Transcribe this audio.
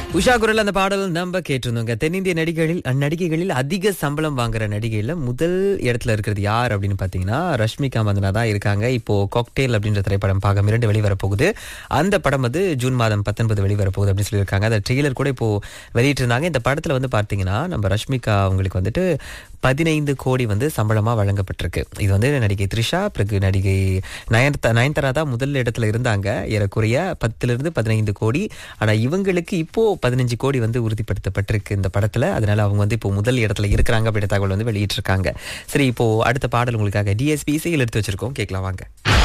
உஷா குரல் அந்த பாடல் நம்ம கேட்டிருந்தோங்க தென்னிந்திய நடிகைகளில் நடிகைகளில் அதிக சம்பளம் வாங்குற நடிகையில முதல் இடத்துல இருக்கிறது யார் அப்படின்னு பாத்தீங்கன்னா ரஷ்மிகா மந்தனா தான் இருக்காங்க இப்போ காக்டேல் அப்படின்ற திரைப்படம் பாகம் இரண்டு வெளிவரப்போகுது அந்த படம் வந்து ஜூன் மாதம் பத்தொன்பது வெளிவரப்போகுது அப்படின்னு சொல்லியிருக்காங்க அந்த ட்ரெய்லர் கூட இப்போ வெளியிட்டிருந்தாங்க இந்த படத்துல வந்து பார்த்தீங்கன்னா நம்ம ரஷ்மிகா அவங்களுக்கு வந்துட்டு பதினைந்து கோடி வந்து சம்பளமா வழங்கப்பட்டிருக்கு இது வந்து நடிகை த்ரிஷா பிறகு நடிகை நயன்தா நயன்தாரா தான் முதல் இடத்துல இருந்தாங்க ஏறக்குறைய பத்துல இருந்து பதினைந்து கோடி ஆனா இவங்களுக்கு இப்போ பதினஞ்சு கோடி வந்து உறுதிப்படுத்தப்பட்டிருக்கு இந்த படத்துல அதனால அவங்க வந்து இப்போ முதல் இடத்துல இருக்கிறாங்க அப்படின்ற தகவல் வந்து வெளியிட்டிருக்காங்க சரி இப்போ அடுத்த பாடல் உங்களுக்காக டிஎஸ்பி இசையில் எடுத்து வச்சிருக்கோம் கேட்கலாம் வாங்க